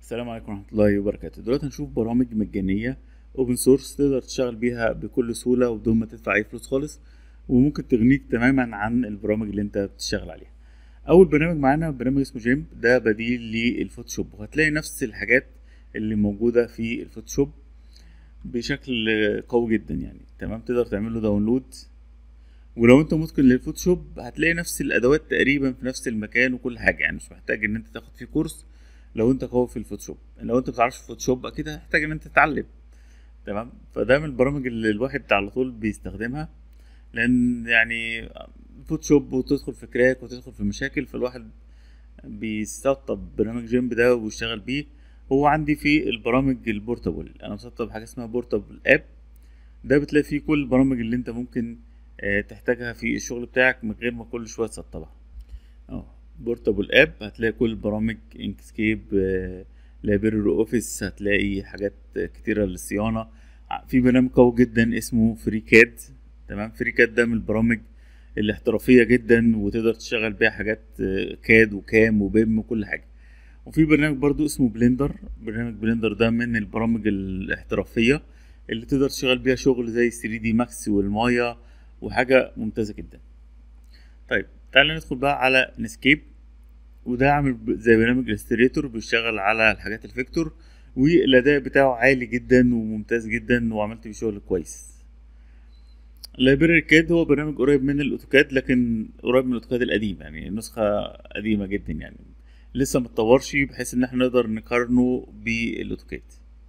السلام عليكم ورحمة الله وبركاته دلوقتي هنشوف برامج مجانية اوبن سورس تقدر تشتغل بيها بكل سهولة وبدون ما تدفع أي فلوس خالص وممكن تغنيك تماما عن البرامج اللي انت بتشتغل عليها أول برنامج معانا برنامج اسمه جيم ده بديل للفوتوشوب وهتلاقي نفس الحاجات اللي موجودة في الفوتوشوب بشكل قوي جدا يعني تمام تقدر تعمل له داونلود ولو انت متقن للفوتوشوب هتلاقي نفس الادوات تقريبا في نفس المكان وكل حاجه يعني مش محتاج ان انت تاخد فيه كورس لو انت قوي في الفوتوشوب لو انت بتعرفش الفوتوشوب اكيد هتحتاج ان انت تتعلم تمام فده من البرامج اللي الواحد على طول بيستخدمها لان يعني فوتوشوب وتدخل في كراك وتدخل في مشاكل فالواحد بيستقطب برنامج جيمب ده ويشتغل بيه هو عندي في البرامج البورتابل انا مسطب حاجه اسمها بورتابل اب ده بتلاقي فيه كل البرامج اللي انت ممكن آه، تحتاجها في الشغل بتاعك من غير ما كل شويه تسطبها اه بورتابل اب هتلاقي كل البرامج انكسكيب لايبراري اوفيس هتلاقي حاجات كتيره للصيانه في برنامج قوي جدا اسمه فري كاد تمام فري كاد ده من البرامج الاحترافيه جدا وتقدر تشتغل بيها حاجات آه، كاد وكام وبيم وكل حاجه وفي برنامج برضو اسمه بلندر برنامج بلندر ده من البرامج الاحترافيه اللي تقدر تشتغل بيها شغل زي 3 دي ماكس والمايا وحاجه ممتازه جدا طيب تعالى ندخل بقى على نسكيب وده عامل ب- زي برنامج الستريتور بيشتغل على الحاجات الفيكتور والاداء بتاعه عالي جدا وممتاز جدا وعملت بيه شغل كويس لايبراري كاد هو برنامج قريب من الاوتوكاد لكن قريب من الاوتوكاد القديم يعني نسخه قديمه جدا يعني لسه متطورش بحيث ان احنا نقدر نقارنه بالاوتوكاد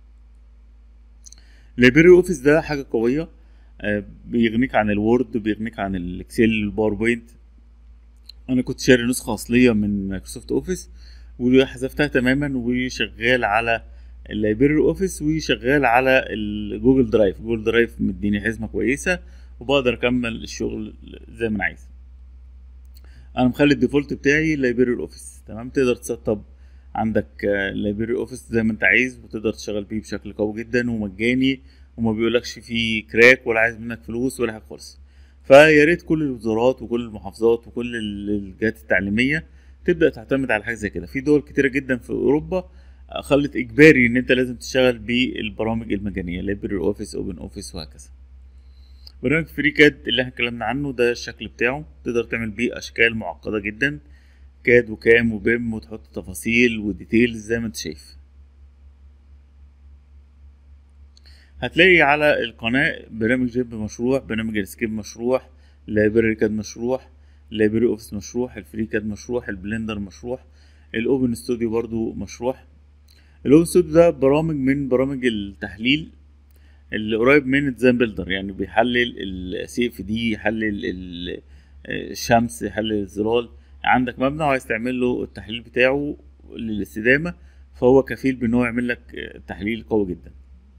لايبراري اوفيس ده حاجه قويه آه، بيغنيك عن الوورد بيغنيك عن الاكسل الباوربوينت انا كنت شاري نسخه اصليه من مايكروسوفت اوفيس وحذفتها تماما وشغال على اللايبراري اوفيس وشغال على الجوجل درايف جوجل درايف مديني حزمه كويسه وبقدر اكمل الشغل زي ما انا عايز انا مخلي الديفولت بتاعي لايبراري اوفيس تمام تقدر تسطب عندك لايبراري اوفيس زي ما انت عايز وتقدر تشتغل بيه بشكل قوي جدا ومجاني وما بيقولكش فيه كراك ولا عايز منك فلوس ولا حاجه خالص فيا ريت كل الوزارات وكل المحافظات وكل ال- الجهات التعليميه تبدا تعتمد على حاجه زي كده في دول كتيره جدا في اوروبا آه، خلت اجباري ان انت لازم تشتغل بالبرامج المجانيه لايبراري اوفيس اوبن اوفيس وهكذا برنامج فري كاد اللي احنا اتكلمنا عنه ده الشكل بتاعه تقدر تعمل بيه اشكال معقده جدا كاد وكام وبيم وتحط تفاصيل وديتيلز زي ما انت شايف هتلاقي على القناة برنامج جيب مشروع برنامج السكيب مشروع لايبراري كاد مشروع لايبراري اوفيس مشروع الفري كاد مشروع البلندر مشروع الاوبن ستوديو برضو مشروع الاوبن ستوديو ده برامج من برامج التحليل اللي قريب من الديزاين بيلدر يعني بيحلل السي اف دي يحلل ال- الشمس يحلل الظلال عندك مبنى وعايز تعمل له التحليل بتاعه للاستدامة فهو كفيل بان هو يعمل لك تحليل قوي جدا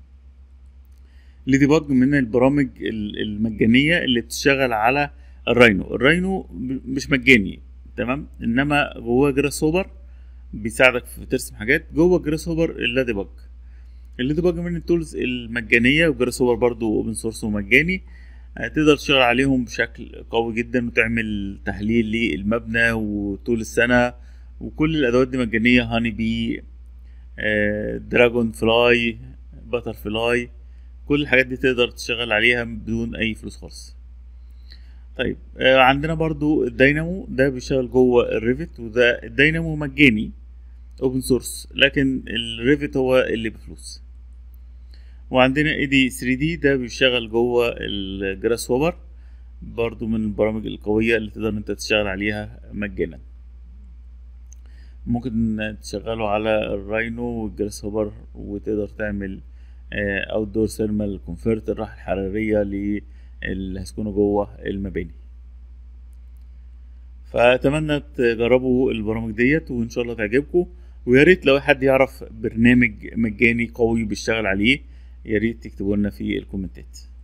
ليدي من البرامج ال- المجانية اللي بتشتغل على الراينو الراينو ب- مش مجاني تمام انما جواه جراس هوبر بيساعدك في ترسم حاجات جوه جراس هوبر اللادي باج اللادي باج من التولز المجانية وجراس هوبر برضو اوبن سورس ومجاني آه، تقدر تشتغل عليهم بشكل قوي جدا وتعمل تحليل للمبنى وطول السنة وكل الادوات دي مجانية هاني بي آه، دراجون فلاي باتر فلاي كل الحاجات دي تقدر تشتغل عليها بدون اي فلوس خالص طيب آه، عندنا برضو الدينامو ده بيشتغل جوه الريفت وده الدينامو مجاني اوبن سورس لكن الريفت هو اللي بفلوس وعندنا اي دي 3 دي ده بيشتغل جوه الجراس هوبر برضو من البرامج القوية اللي تقدر انت تشتغل عليها مجانا ممكن تشغله على الراينو والجراس هوبر وتقدر تعمل اوت دور ثيرمال كونفرت الراحة الحرارية اللي هيسكنوا جوه المباني فأتمنى تجربوا البرامج ديت وإن شاء الله تعجبكم ويا ريت لو حد يعرف برنامج مجاني قوي بيشتغل عليه يا ريت تكتبوا لنا في الكومنتات